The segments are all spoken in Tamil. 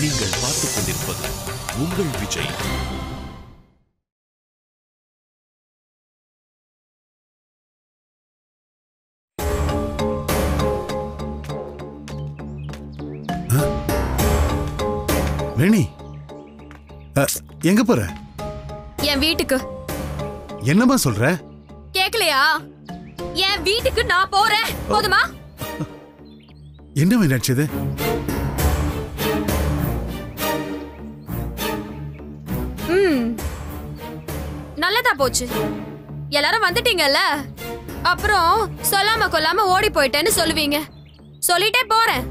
நீங்கள் பார்த்துக் கொண்டிருப்பது உங்கள் விஜய் வேணி அ, எங்க போற என் வீட்டுக்கு என்னம்மா சொல்ற கேக்கலையா என் வீட்டுக்கு நான் போறேன் போதுமா என்ன மீனாட்சி இது ம் நல்லதா போச்சு எல்லாரும் வந்துட்டீங்கல்ல அப்புறம் சொல்லாம கொல்லாம ஓடி போயிட்டேன்னு சொல்லுவீங்க சொல்லிட்டே போறேன்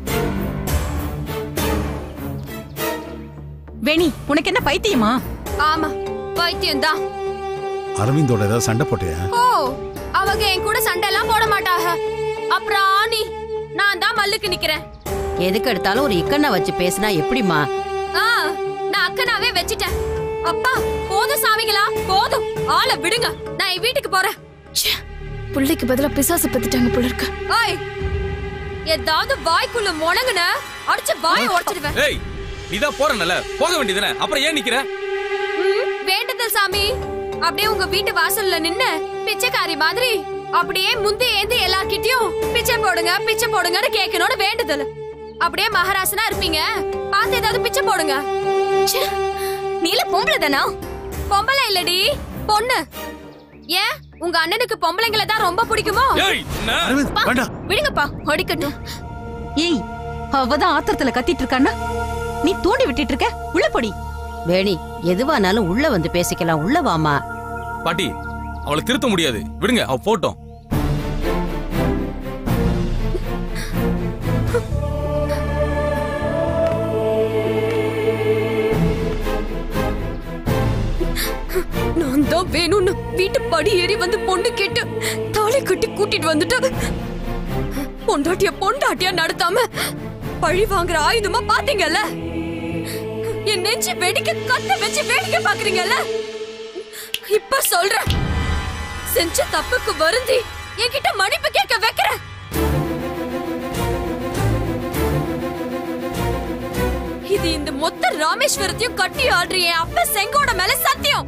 வேணி உனக்கு என்ன பைத்தியமா ஆமா பைத்தியம் தான் அரவிந்தோட ஏதாவது சண்டை போட்டியா ஓ அவங்க என் கூட சண்டை எல்லாம் போட மாட்டாக அப்புறம் ஆனி நான் தான் மல்லுக்கு நிக்கிறேன் எதுக்கு எடுத்தாலும் ஒரு இக்கண்ண வச்சு பேசினா எப்படிமா ஆ நான் அக்கனாவே வச்சிட்டேன் அப்பா போதும் சாமிங்களா போதும் ஆளை விடுங்க நான் என் வீட்டுக்கு போறேன் பிள்ளைக்கு பதிலா பிசாசு பத்திட்டாங்க போல இருக்கு ஓய் ஏதாவது வாய்க்குள்ள முணங்குன அடிச்சு வாயை உடைச்சிடுவேன் ஏய் நீதான் போறனல போக வேண்டியதுனே அப்புறம் ஏன் நிக்கிற ம், வேண்டுதல் சாமி அப்படியே உங்க வீட்டு வாசல்ல நின்னு பிச்சைக்காரி மாதிரி அப்படியே முந்தி ஏந்தி எல்லார்கிட்டயும் பிச்சை போடுங்க பிச்சை போடுங்கன்னு கேட்கணும்னு வேண்டுதல் அப்படியே மகாராசனா இருப்பீங்க பார்த்து ஏதாவது பிச்சை போடுங்க ச்சே, நீல பொம்பளை தானா பொம்பளை இல்லடி பொண்ணு ஏன் உங்க அண்ணனுக்கு பொம்பளைங்களை தான் ரொம்ப பிடிக்குமோ ஏய் என்ன அரவிந்த் வேண்டாம் விடுங்கப்பா ஒடிக்கட்டும் ஏய் அவதான் ஆத்திரத்துல கத்திட்டு இருக்கான்னா நீ தூண்டி விட்டுட்டு இருக்க உள்ள பொடி வேணி எதுவானாலும் உள்ள வந்து பேசிக்கலாம் உள்ள வாமா பாட்டி அவளை திருத்த முடியாது விடுங்க அவ போட்டோம் நான் தான் வேணும்னு வீட்டு படி ஏறி வந்து பொண்ணு கேட்டு தாலி கட்டி கூட்டிட்டு வந்துட்டு பொண்டாட்டிய பொண்டாட்டியா நடத்தாம பழி வாங்குற ஆயுதமா பாத்தீங்கல்ல என் நெஞ்சு வெடிக்க கத்த வச்சு வேடிக்கை பாக்குறீங்கல்ல இப்ப சொல்றேன் செஞ்ச தப்புக்கு வருந்தி என்கிட்ட மன்னிப்பு கேட்க வைக்கிறேன் இது இந்த மொத்த ராமேஸ்வரத்தையும் கட்டி ஆடுற என் அப்ப செங்கோட மேல சத்தியம்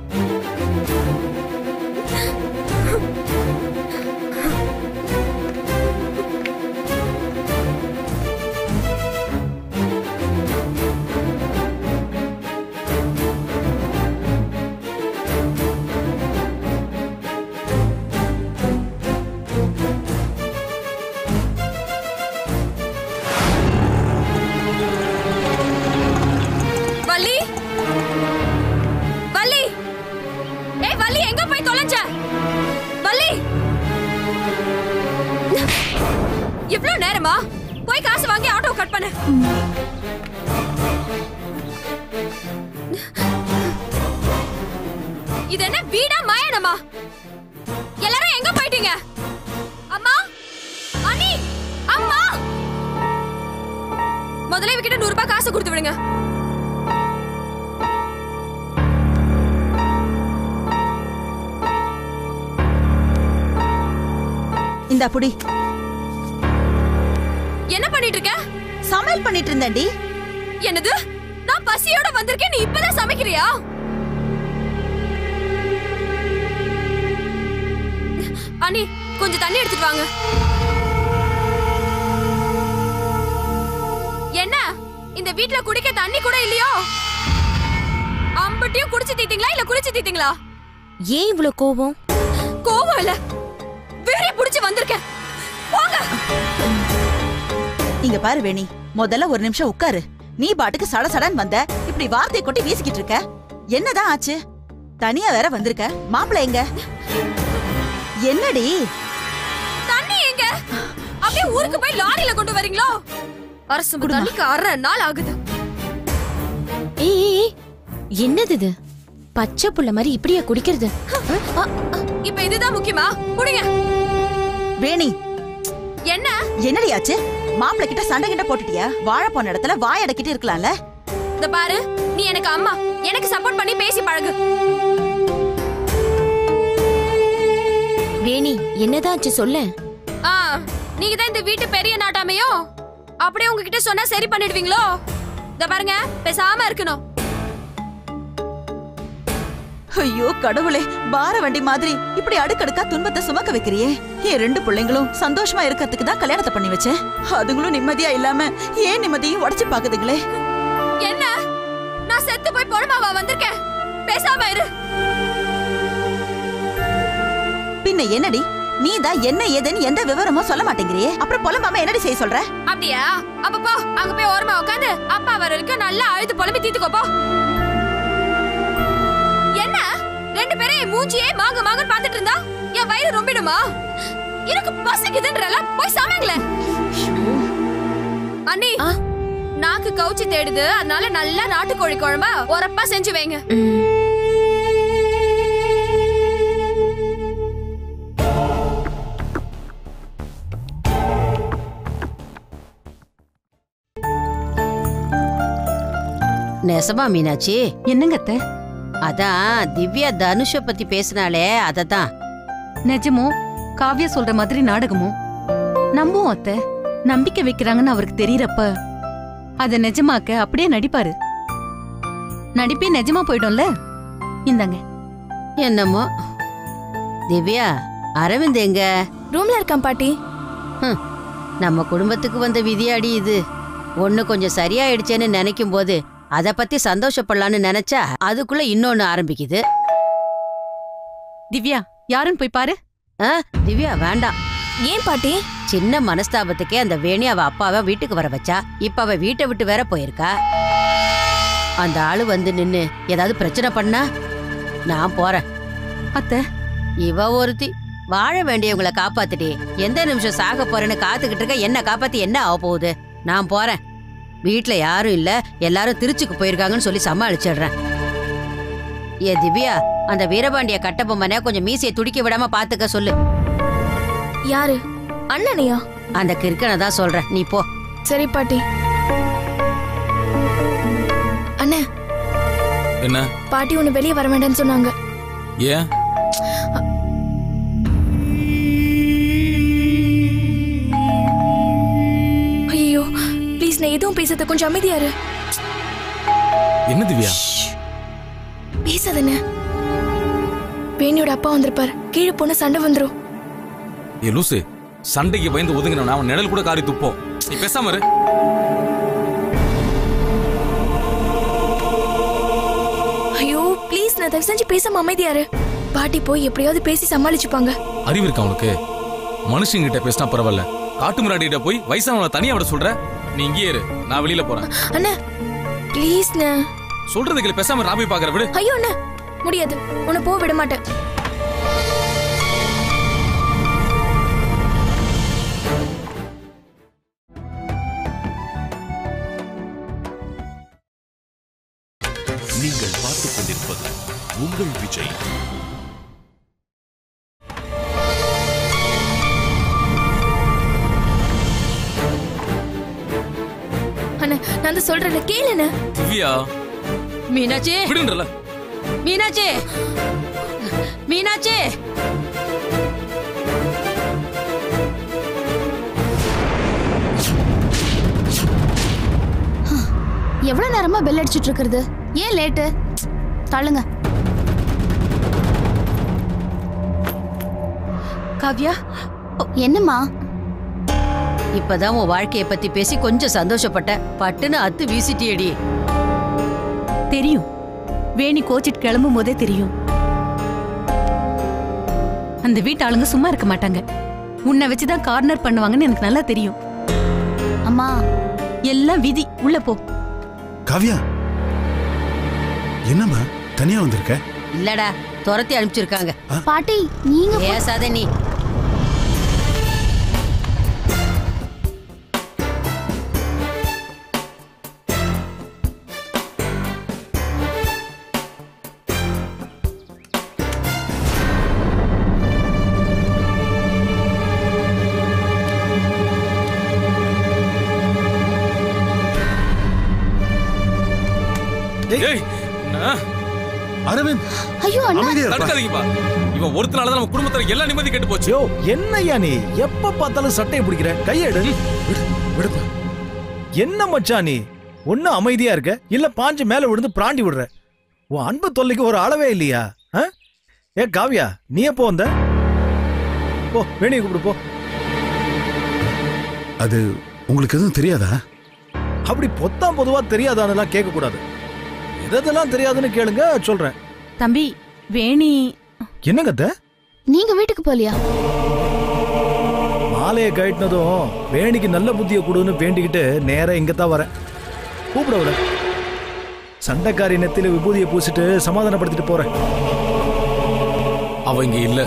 வள்ளி வள்ளி ஏய் வள்ளி எங்க போய் தொலைஞ்ச வள்ளி இவ்ளோ நேரமா போய் காசு வாங்கி ஆட்டோ கட் பண்ணு இது என்ன வீடா மாயனமா எல்லாரும் எங்க போயிட்டீங்க அம்மா அண்ணி அம்மா முதல்ல இவகிட்ட நூறு ரூபாய் காசு கொடுத்து விடுங்க இந்த புடி என்ன பண்ணிட்டு இருக்க சமையல் பண்ணிட்டு இருந்தேன்டி என்னது நான் பசியோட வந்திருக்கேன் நீ இப்பதான் சமைக்கிறியா அனி கொஞ்சம் தண்ணி எடுத்துட்டு வாங்க என்ன இந்த வீட்ல குடிக்க தண்ணி கூட இல்லையோ அம்பட்டியும் குடிச்சு தீத்தீங்களா இல்ல குளிச்சு தீத்தீங்களா ஏன் இவ்வளவு கோபம் கோவம் இல்ல வேற புடிச்சு வந்திருக்கேன் போங்க இங்க பாரு வேணி முதல்ல ஒரு நிமிஷம் உட்காரு நீ பாட்டுக்கு சட சடன் வந்த இப்படி வார்த்தை கொட்டி வீசிக்கிட்டு இருக்க என்னதான் ஆச்சு தனியா வேற வந்திருக்க மாப்பிள்ளை எங்க என்னடி தண்ணி எங்க அப்படியே ஊருக்கு போய் லாரியில கொண்டு வரீங்களோ அரசு தண்ணிக்கு அரை நாள் ஆகுது ஏய் ஏய், ஏய், என்னது இது பச்சை புள்ள மாதிரி இப்படியா குடிக்கிறது இப்ப இதுதான் முக்கியமா குடிங்க வேணி என்ன என்னடி ஆச்சு மாப்பிள்ளை கிட்ட சண்டை கிட்ட போட்டுட்டியா வாழ போன இடத்துல வாய் அடக்கிட்டு இருக்கலாம்ல இந்த பாரு நீ எனக்கு அம்மா எனக்கு சப்போர்ட் பண்ணி பேசி பழகு வேணி என்னதான் ஆச்சு சொல்ல ஆ நீங்க தான் இந்த வீட்டு பெரிய நாட்டாமையோ அப்படியே உங்ககிட்ட சொன்னா சரி பண்ணிடுவீங்களோ இந்த பாருங்க பேசாம இருக்கணும் ஐயோ கடவுளே பார வண்டி மாதிரி இப்படி அடுக்கடுக்கா துன்பத்தை சுமக்க வைக்கிறியே என் ரெண்டு பிள்ளைங்களும் சந்தோஷமா இருக்கிறதுக்கு தான் கல்யாணத்தை பண்ணி வச்சேன் அதுங்களும் நிம்மதியா இல்லாம ஏன் நிம்மதியும் உடைச்சு பாக்குதுங்களே என்ன நான் செத்து போய் பொழமாவா வந்திருக்கேன் பேசாம இரு பின்ன என்னடி நீ தான் என்ன ஏதுன்னு எந்த விவரமும் சொல்ல மாட்டேங்கிறியே அப்புறம் புலம்பாம என்னடி செய்ய சொல்ற அப்படியா அப்ப போ அங்க போய் ஓரமா உட்காந்து அப்பா வர வரைக்கும் நல்லா அழுது புலம்பி தீத்துக்கோ போ என்ன ரெண்டு பேரும் என் மூஞ்சியே மாங்க மாங்கன்னு பாத்துட்டு இருந்தா என் வயிறு ரொம்பிடுமா எனக்கு பசிக்குதுன்றல போய் சமைங்களேன் அண்ணி நாக்கு கவுச்சி தேடுது அதனால நல்லா நாட்டுக்கோழி குழம்பா உரப்பா செஞ்சு வைங்க நெசமா மீனாட்சி என்னங்க அத்தை அதான் திவ்யா தனுஷ பத்தி பேசினாலே அததான் நிஜமோ காவ்யா சொல்ற மாதிரி நாடகமோ நம்புவோம் அத்தை நம்பிக்கை வைக்கிறாங்கன்னு அவருக்கு தெரியறப்ப அத நிஜமாக்க அப்படியே நடிப்பாரு நடிப்பே நிஜமா போயிடும்ல இந்தாங்க என்னமோ திவ்யா அரவிந்த் எங்க ரூம்ல இருக்கான் பாட்டி ஹம், நம்ம குடும்பத்துக்கு வந்த விதியாடி இது ஒண்ணு கொஞ்சம் சரியாயிடுச்சேன்னு நினைக்கும் போது அத பத்தி சந்தோஷப்படலான்னு நினைச்சா அதுக்குள்ள இன்னொன்னு ஆரம்பிக்குது திவ்யா யாருன்னு போய் பாரு ஆ, திவ்யா வேண்டாம் ஏன் பாட்டி சின்ன மனஸ்தாபத்துக்கே அந்த வேணி அவ அப்பாவை வீட்டுக்கு வர வச்சா இப்ப அவ வீட்டை விட்டு வேற போயிருக்கா அந்த ஆளு வந்து நின்னு ஏதாவது பிரச்சனை பண்ணா நான் போறேன் அத்தை இவ ஒருத்தி வாழ வேண்டியவங்கள காப்பாத்திட்டி எந்த நிமிஷம் சாக போறேன்னு காத்துக்கிட்டு இருக்க என்ன காப்பாத்தி என்ன ஆக போகுது நான் போறேன் வீட்ல யாரும் இல்ல எல்லாரும் திருச்சிக்கு போயிருக்காங்கன்னு சொல்லி சமாளிச்சிடுறேன் ஏ திவ்யா அந்த வீரபாண்டிய கட்டபொம்மனை கொஞ்சம் மீசையை துடிக்க விடாம பாத்துக்க சொல்லு யாரு அண்ணனையா அந்த கிறுக்கனை தான் சொல்றேன் நீ போ சரி பாட்டி அண்ணே என்ன பாட்டி ஒண்ணு வெளியே வர வேண்டாம்னு சொன்னாங்க ஏன் ஐயோ ப்ளீஸ் நான் எதுவும் பேசாத கொஞ்சம் அமைதியாரு என்ன திவ்யா பேசாதண்ணே வேணியோட அப்பா வந்திருப்பார் கீழே போன சண்டை வந்துரும் ஏ லூசு சண்டைக்கு பயந்து ஒதுங்கினவன அவன் நிழல் கூட காரி துப்போம் நீ பேசாம இரு ஐயோ ப்ளீஸ் நான் தயவு செஞ்சு பேசாம அமைதியாரு பாட்டி போய் எப்படியாவது பேசி சமாளிச்சுப்பாங்க அறிவு இருக்கா உனக்கு மனுஷங்கிட்ட பேசினா பரவாயில்ல காட்டு முறாடிகிட்ட போய் வயசானவனை தனியா விட சொல்ற நீ இங்கேயே இரு நான் வெளியில போறேன் அண்ணா ப்ளீஸ்ண்ணே சொல்றதுக்கு பேசாம நான் போய் பாக்குற விடு ஐயோ அண்ணா முடியாது உன்னை போக விட மாட்டேன் நீங்கள் பார்த்துக் கொண்டிருப்பது உங்கள் விஜய் அண்ணா நான் தான் சொல்றேன்ல கேளுண்ணே திவ்யா மீனாட்சி விடுன்றல மீனாட்சி மீனாட்சி எவ்வளவு நேரமா பெல் அடிச்சிட்டு இருக்கிறது ஏன் லேட்டு தள்ளுங்க காவ்யா என்னம்மா இப்பதான் உன் வாழ்க்கைய பத்தி பேசி கொஞ்சம் சந்தோஷப்பட்ட பட்டுன்னு அத்து வீசிட்டியடி தெரியும் வேணி கோச்சிட்டு கிளம்பும் போதே தெரியும் அந்த வீட்டு ஆளுங்க சும்மா இருக்க மாட்டாங்க உன்னை வச்சுதான் கார்னர் பண்ணுவாங்கன்னு எனக்கு நல்லா தெரியும் அம்மா எல்லாம் விதி உள்ள போ காவ்யா என்னம்மா தனியா வந்திருக்க இல்லடா துரத்தி அனுப்பிச்சிருக்காங்க பாட்டி நீங்க பேசாத நீ ஏய் என்ன? அரவிந்த் ஐயோ அண்ணா அமைதியா இருப்பா. தடுக்காதீங்கப்பா இவன் ஒருத்தனால தான் நம்ம குடும்பத்துல எல்லா நிம்மதி கெட்டு போச்சு யோ என்னய்யா நீ எப்ப பார்த்தாலும் சட்டையை பிடிக்கிற கையெடு விடுப்பா என்ன மச்சான் நீ ஒண்ணு அமைதியா இருக்க இல்ல பாஞ்சு மேல விழுந்து பிராண்டி விடுற உன் அன்பு தொல்லைக்கு ஒரு அளவே இல்லையா ஆ? ஏ காவியா நீ எப்போ வந்த போ வேணியை கூப்பிடு போ அது உங்களுக்கு எதுவும் தெரியாதா அப்படி பொத்தாம் பொதுவா தெரியாதான்னுலாம் கேட்க கூடாது எதெல்லாம் தெரியாதுன்னு கேளுங்க சொல்றேன் தம்பி வேணி என்னங்க அத்தை? நீங்க வீட்டுக்கு போலியா மாலையை கழட்டினதும் வேணிக்கு நல்ல புத்தியை கொடுன்னு வேண்டிக்கிட்டு நேரா இங்க தான் வரேன் கூப்பிட விட சண்டைக்காரி நெத்தில விபூதியை பூசிட்டு சமாதானப்படுத்திட்டு போறேன் அவ இங்க இல்ல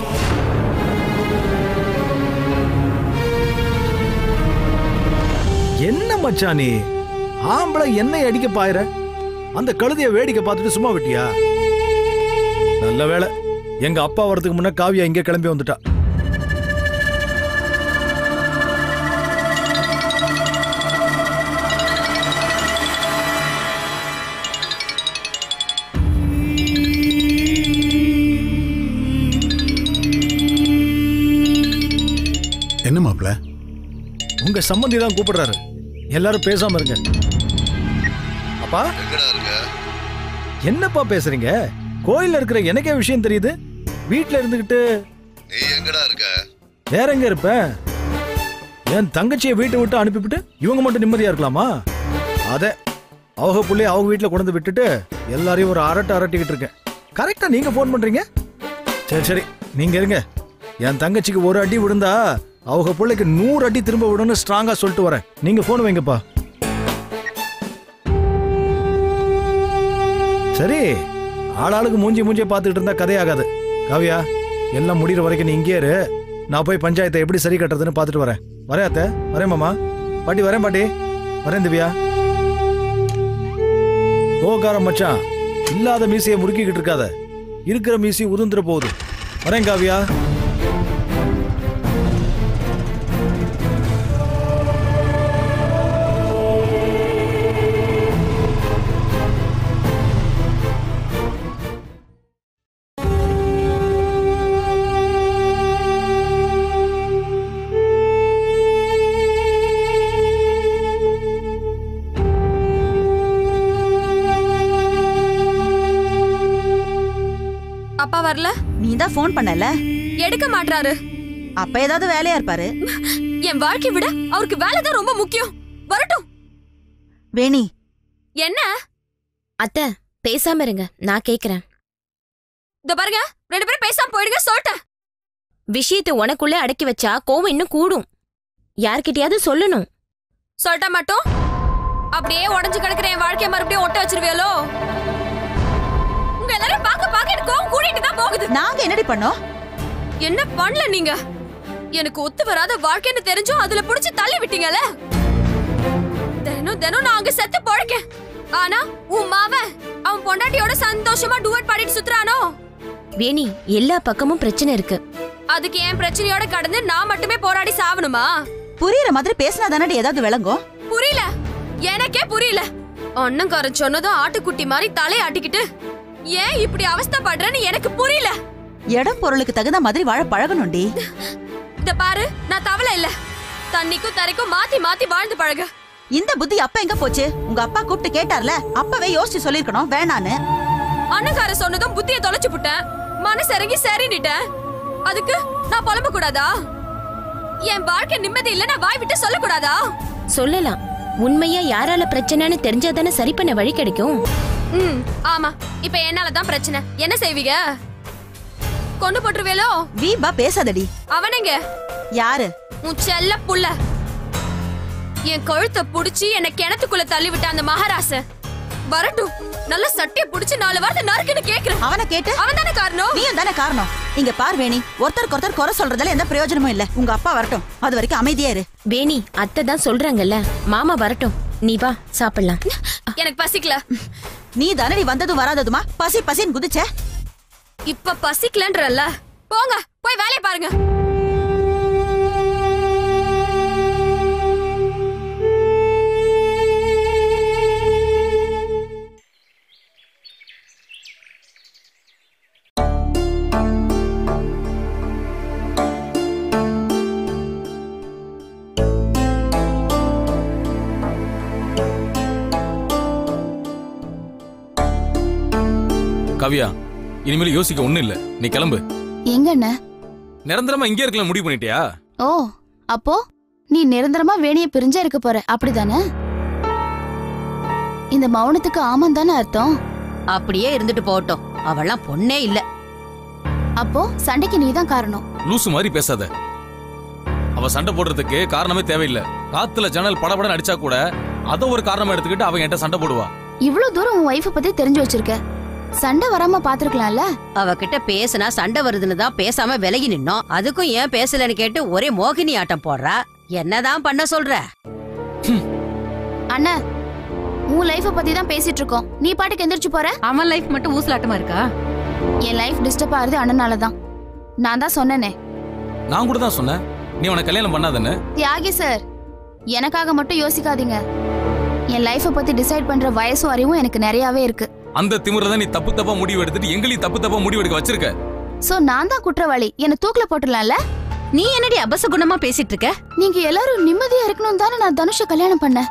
என்ன மச்சான் நீ ஆம்பளை என்னை அடிக்க பாயிர அந்த கழுதைய வேடிக்கை பார்த்துட்டு சும்மா விட்டியா நல்ல வேளை எங்க அப்பா வரதுக்கு முன்ன காவியா இங்க கிளம்பி வந்துட்டா என்ன மாப்பிள உங்க சம்மந்தி தான் கூப்பிடுறாரு எல்லாரும் பேசாம இருங்க அப்பா என்னப்பா பேசுறீங்க கோயில்ல இருக்கிற எனக்கே விஷயம் தெரியுது வீட்ல இருந்துகிட்டு நீ எங்கடா இருக்க வேற எங்க இருப்பேன் என் தங்கச்சியை வீட்டை விட்டு அனுப்பிவிட்டு இவங்க மட்டும் நிம்மதியா இருக்கலாமா அத அவங்க புள்ளைய அவங்க வீட்டுல கொண்டு வந்து விட்டுட்டு எல்லாரையும் ஒரு அரட்டை அரட்டிக்கிட்டு இருக்கேன் கரெக்டா நீங்க ஃபோன் பண்றீங்க சரி சரி நீங்க இருங்க என் தங்கச்சிக்கு ஒரு அடி விழுந்தா அவங்க பிள்ளைக்கு நூறு அடி திரும்ப விடணும்னு ஸ்ட்ராங்கா சொல்லிட்டு வரேன் நீங்க போன் வைங்கப்பா சரி ஆளாளுக்கு மூஞ்சி மூஞ்சியை பார்த்துக்கிட்டு இருந்தா கதையாகாது காவியா எல்லாம் முடிகிற வரைக்கும் நீ இங்கே இரு நான் போய் பஞ்சாயத்தை எப்படி சரி கட்டுறதுன்னு பார்த்துட்டு வரேன் வரேன் அத்தை வரேன் மாமா பாட்டி வரேன் பாட்டி வரேன் திவ்யா கோகாரம் மச்சான் இல்லாத மீசையை முறுக்கிக்கிட்டு இருக்காத இருக்கிற மீசி உதிர்ந்துட போகுது வரேன் காவியா அப்பா வரல நீ தான் ஃபோன் பண்ணல எடுக்க மாட்றாரு அப்ப ஏதாவது வேலையா இருப்பாரு என் வாழ்க்கை விட அவருக்கு வேலை தான் ரொம்ப முக்கியம் வரட்டும் வேணி என்ன அத்தை பேசாம இருங்க நான் கேக்குறேன் இந்த பாருங்க ரெண்டு பேரும் பேசாம போயிடுங்க சொல்லிட்டேன் விஷயத்தை உனக்குள்ள அடக்கி வச்சா கோவம் இன்னும் கூடும் யார்கிட்டயாவது சொல்லணும் சொல்லிட்டா மட்டும் அப்படியே உடஞ்சு கிடக்குற என் வாழ்க்கைய மறுபடியும் ஒட்ட வச்சிருவியலோ உங்க எல்லாரும் பாக்க பாக்க எனக்கு கோவம் கூட்டிட்டு தான் போகுது நாங்க என்னடி பண்ணோம் என்ன பண்ணல நீங்க எனக்கு ஒத்து வராத வாழ்க்கைன்னு தெரிஞ்சும் அதுல புடிச்சு தள்ளி விட்டீங்கல்ல தினம் தினம் நான் அங்க செத்து பழக்கேன் ஆனா உன் மாவன் அவன் பொண்டாட்டியோட சந்தோஷமா டுவட் பாடிட்டு சுத்துறானோ வேணி எல்லா பக்கமும் பிரச்சனை இருக்கு அதுக்கு என் பிரச்சனையோட கடந்து நான் மட்டுமே போராடி சாவணுமா புரியுற மாதிரி பேசினா தானடி ஏதாவது விளங்கும் புரியல எனக்கே புரியல அண்ணங்காரன் சொன்னதும் ஆட்டுக்குட்டி மாதிரி தலையாட்டிக்கிட்டு ஏன் இப்படி அவஸ்தைப்படுறேன்னு எனக்கு புரியல இடம் பொருளுக்கு தகுந்த மாதிரி வாழ பழகணும்டி இத பாரு நான் தவளை இல்ல தண்ணிக்கும் தரைக்கும் மாத்தி மாத்தி வாழ்ந்து பழகு இந்த புத்தி அப்ப எங்க போச்சு உங்க அப்பா கூப்பிட்டு கேட்டார்ல அப்பவே யோசிச்சு சொல்லிருக்கணும் வேணான்னு அண்ணங்கார சொன்னதும் புத்திய தொலைச்சு புட்டேன் மனசு இறங்கி சரின்னுட்டேன் அதுக்கு நான் புலம்ப கூடாதா என் வாழ்க்கை நிம்மதி இல்ல நான் வாய் விட்டு சொல்ல கூடாதா சொல்லலாம் உண்மையா யாரால பிரச்சனைன்னு தெரிஞ்சாதானே சரி பண்ண வழி கிடைக்கும் ம் ஆமா இப்ப என்னால தான் பிரச்சனை என்ன செய்வீங்க கொண்டு போட்டுருவேலோ வீபா பேசாதடி அவனுங்க யாரு உன் செல்ல புள்ள என் கழுத்தை புடிச்சு என்ன கிணத்துக்குள்ள தள்ளி விட்ட அந்த மகாராச வரட்டும் நல்ல சட்டைய புடிச்சு நாலு வார்த்தை நறுக்குன்னு கேக்குறேன் அவனை கேட்டு அவன் தானே காரணம் நீயும் தானே காரணம் இங்க பார் வேணி ஒருத்தருக்கு ஒருத்தர் குறை சொல்றதுல எந்த பிரயோஜனமும் இல்ல உங்க அப்பா வரட்டும் அது வரைக்கும் அமைதியா இரு வேணி அத்தை தான் சொல்றாங்கல்ல மாமா வரட்டும் நீ வா சாப்பிடலாம் எனக்கு பசிக்கல நீ தானே நீ வந்ததும் வராததுமா பசி பசின்னு குதிச்ச இப்ப பசிக்கலன்றல்ல போங்க போய் வேலையை பாருங்க கவியா இனிமேல் யோசிக்க ஒண்ணும் இல்ல நீ கிளம்பு எங்க அண்ணே நிரந்தரமா இங்கே இருக்கலாம் முடிவு பண்ணிட்டியா ஓ அப்போ நீ நிரந்தரமா வேணிய பிரிஞ்சா இருக்க போற அப்படிதானே இந்த மௌனத்துக்கு ஆமாம் தானே அர்த்தம் அப்படியே இருந்துட்டு போகட்டும் அவள்லாம் பொண்ணே இல்ல அப்போ சண்டைக்கு நீதான் காரணம் லூசு மாதிரி பேசாத அவ சண்டை போடுறதுக்கு காரணமே தேவையில்லை காத்துல ஜன்னல் படபடன்னு அடிச்சா கூட அத ஒரு காரணமா எடுத்துக்கிட்டு அவன் என்கிட்ட சண்டை போடுவா இவ்ளோ தூரம் உன் ஒய்ஃப பத்தி தெரிஞ்சு வச்சிருக்க சண்டை வராம பாத்துருக்கலாம்ல அவகிட்ட பேசினா சண்டை வருதுன்னு தான் பேசாம விலகி நின்னோம் அதுக்கும் ஏன் பேசலன்னு கேட்டு ஒரே மோகினி ஆட்டம் போடுறா என்னதான் பண்ண சொல்ற அண்ணா உன் லைஃப பத்தி தான் பேசிட்டு இருக்கோம் நீ பாட்டுக்கு எந்திரிச்சு போற அவன் லைஃப் மட்டும் ஊசலாட்டமா இருக்கா என் லைஃப் டிஸ்டர்ப் ஆகுது அண்ணனால தான் நான் தான் சொன்னேனே நான் கூட தான் சொன்னேன் நீ அவனை கல்யாணம் பண்ணாதன்னு தியாகி சார் எனக்காக மட்டும் யோசிக்காதீங்க என் லைஃப பத்தி டிசைட் பண்ற வயசும் அறிவும் எனக்கு நிறையவே இருக்கு அந்த திமிர தான் நீ தப்பு தப்பா முடிவு எடுத்துட்டு எங்களையும் தப்பு தப்பா முடிவு எடுக்க வச்சிருக்க சோ நான் தான் குற்றவாளி என்ன தூக்குல போட்டுடலாம்ல நீ என்னடி அபசகுணமா பேசிட்டு இருக்க நீங்க எல்லாரும் நிம்மதியா இருக்கணும் தானே நான் தனுஷ கல்யாணம் பண்ணேன்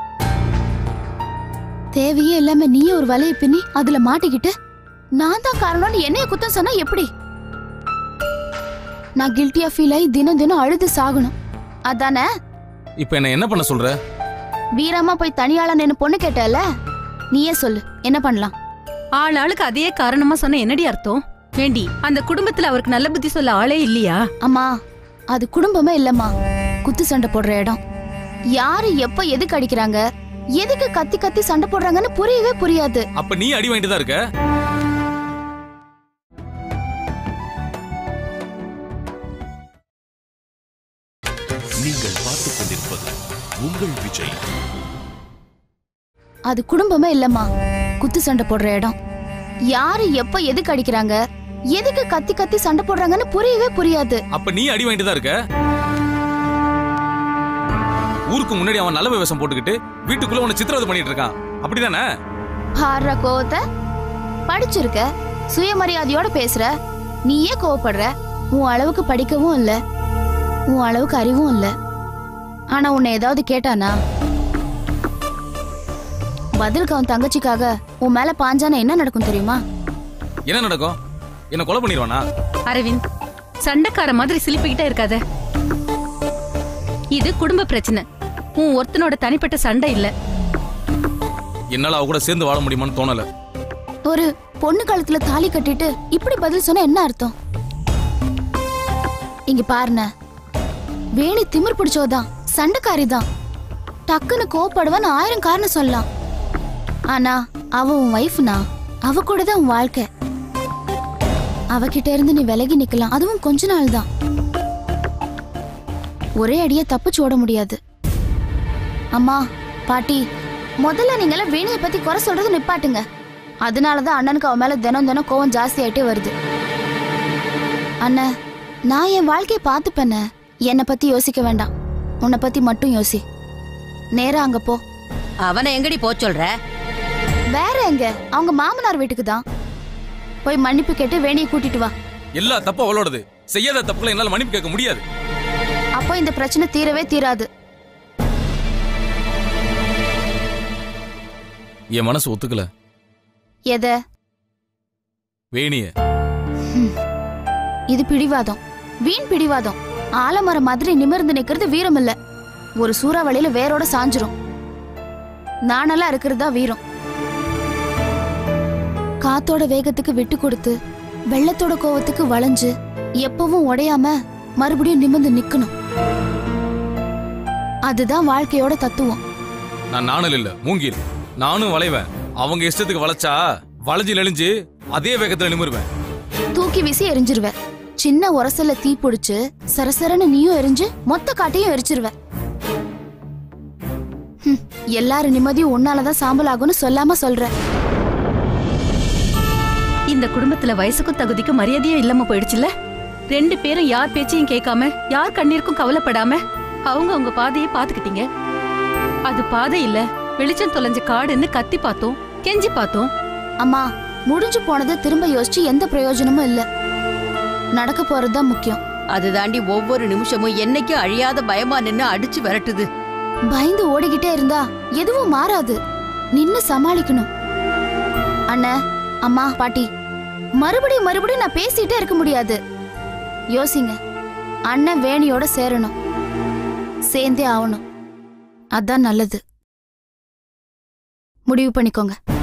தேவையே இல்லாம நீயே ஒரு வலைய பின்னி அதுல மாட்டிக்கிட்டு நான் தான் காரணம்னு என்னைய குத்தம் சொன்னா எப்படி நான் கில்ட்டியா ஃபீல் ஆகி தினம் தினம் அழுது சாகணும் அதானே இப்ப என்ன என்ன பண்ண சொல்ற வீரமா போய் தனியாள நின்னு பொண்ணு கேட்டல நீயே சொல்லு என்ன பண்ணலாம் ஆள் ஆளுக்கு அதே காரணமா சொன்ன என்னடி அர்த்தம் வேண்டி அந்த குடும்பத்துல அவருக்கு நல்ல புத்தி சொல்ல ஆளே இல்லையா அம்மா அது குடும்பமே இல்லம்மா குத்து சண்டை போடுற இடம் யாரு எப்ப எதுக்கு அடிக்கிறாங்க எதுக்கு கத்தி கத்தி சண்டை போடுறாங்கன்னு புரியவே புரியாது அப்ப நீ அடி வாங்கிட்டு தான் இருக்க நீங்கள் பார்த்துக் கொண்டிருப்பது உங்கள் விஜய் அது குடும்பமே இல்லம்மா குத்து சண்டை போடுற இடம் யாரு எப்ப எதுக்கு அடிக்கிறாங்க எதுக்கு கத்தி கத்தி சண்டை போடுறாங்கன்னு புரியவே புரியாது அப்ப நீ அடி வாங்கிட்டு தான் இருக்க ஊருக்கு முன்னாடி அவன் நல்ல வேஷம் போட்டுக்கிட்டு வீட்டுக்குள்ள உன்னை சித்திரவதை பண்ணிட்டு இருக்கான் அப்படிதானே பாடுற கோவத்தை படிச்சிருக்க சுயமரியாதையோட பேசுற நீயே கோவப்படுற உன் அளவுக்கு படிக்கவும் இல்ல உன் அளவுக்கு அறிவும் இல்ல ஆனா உன்னை ஏதாவது கேட்டானா பதிலுக்கு அவன் தங்கச்சிக்காக உன் மேல பாஞ்சானா என்ன நடக்கும் தெரியுமா என்ன நடக்கும் என்ன கொலை பண்ணிடுவானா அரவிந்த் சண்டைக்கார மாதிரி சிலிப்பிக்கிட்டே இருக்காத இது குடும்ப பிரச்சனை உன் ஒருத்தனோட தனிப்பட்ட சண்டை இல்ல என்னால அவ கூட சேர்ந்து வாழ முடியுமான்னு தோணல ஒரு பொண்ணு கழுத்துல தாலி கட்டிட்டு இப்படி பதில் சொன்னா என்ன அர்த்தம் இங்க பாருன வேணி திமிர் பிடிச்சோதான் சண்டைக்காரி தான் டக்குன்னு கோப்படுவான்னு ஆயிரம் காரணம் சொல்லலாம் ஆனா அவ உன் வைஃப்னா அவ கூட தான் உன் வாழ்க்கை அவகிட்ட இருந்து நீ விலகி நிக்கலாம் அதுவும் கொஞ்ச நாள் தான் ஒரே அடிய தப்பிச்சு ஓட முடியாது அம்மா பாட்டி முதல்ல நீங்களாம் வேணியை பத்தி குறை சொல்றது நிப்பாட்டுங்க அதனாலதான் அண்ணனுக்கு அவன் மேல தினம் தினம் கோவம் ஜாஸ்தி ஆயிட்டே வருது அண்ணன் நான் என் வாழ்க்கையை பார்த்துப்பேண்ண என்னை பத்தி யோசிக்க வேண்டாம் உன்னை பத்தி மட்டும் யோசி நேரா அங்க போ அவனை எங்கடி போச் சொல்ற வேற எங்க அவங்க மாமனார் வீட்டுக்கு தான் போய் மன்னிப்பு கேட்டு வேணியை கூட்டிட்டு வா எல்லா தப்பும் அவளோடது செய்யாத தப்புகளை என்னால மன்னிப்பு கேட்க முடியாது அப்போ இந்த பிரச்சனை தீரவே தீராது என் மனசு ஒத்துக்கல எத வேணிய இது பிடிவாதம் வீண் பிடிவாதம் ஆலமரம் மாதிரி நிமிர்ந்து நிக்கிறது வீரம் இல்ல ஒரு சூறாவளியில வேரோட சாஞ்சிரும் நானெல்லாம் இருக்கிறது தான் வீரம் காத்தோட வேகத்துக்கு விட்டு கொடுத்து வெள்ளத்தோட கோவத்துக்கு வளைஞ்சு எப்பவும் உடையாம மறுபடியும் நிமிர்ந்து நிக்கணும் அதுதான் வாழ்க்கையோட தத்துவம் நான் நாணல் இல்ல மூங்கில் நானும் வளைவேன் அவங்க இஷ்டத்துக்கு வளைச்சா வளைஞ்சு நெளிஞ்சு அதே வேகத்துல நிமிருவேன் தூக்கி வீசி எரிஞ்சிருவ சின்ன உரசல்ல தீ பிடிச்சு சரசரன்னு நீயும் எரிஞ்சு மொத்த காட்டையும் எரிச்சிருவ ஹம், எல்லாரும் நிம்மதியும் உன்னாலதான் சாம்பல் ஆகும்னு சொல்லாம சொல்ற இந்த குடும்பத்துல வயசுக்கும் தகுதிக்கும் மரியாதையே இல்லாம போயிடுச்சுல ரெண்டு பேரும் யார் பேச்சையும் கேட்காம யார் கண்ணீருக்கும் கவலைப்படாம அவங்க அவங்க பாதையை பாத்துக்கிட்டீங்க அது பாதை இல்ல வெளிச்சம் தொலைஞ்ச காடுன்னு கத்தி பார்த்தோம் கெஞ்சி பார்த்தோம் அம்மா முடிஞ்சு போனதை திரும்ப யோசிச்சு எந்த பிரயோஜனமும் இல்ல நடக்க போறதுதான் முக்கியம் அது தாண்டி ஒவ்வொரு நிமிஷமும் என்னைக்கும் அழியாத பயமா நின்னு அடிச்சு விரட்டுது பயந்து ஓடிக்கிட்டே இருந்தா எதுவும் மாறாது நின்னு சமாளிக்கணும் அண்ணா அம்மா பாட்டி மறுபடியும் மறுபடியும் நான் பேசிட்டே இருக்க முடியாது யோசிங்க அண்ணன் வேணியோட சேரணும் சேர்ந்தே ஆகணும் அதான் நல்லது முடிவு பண்ணிக்கோங்க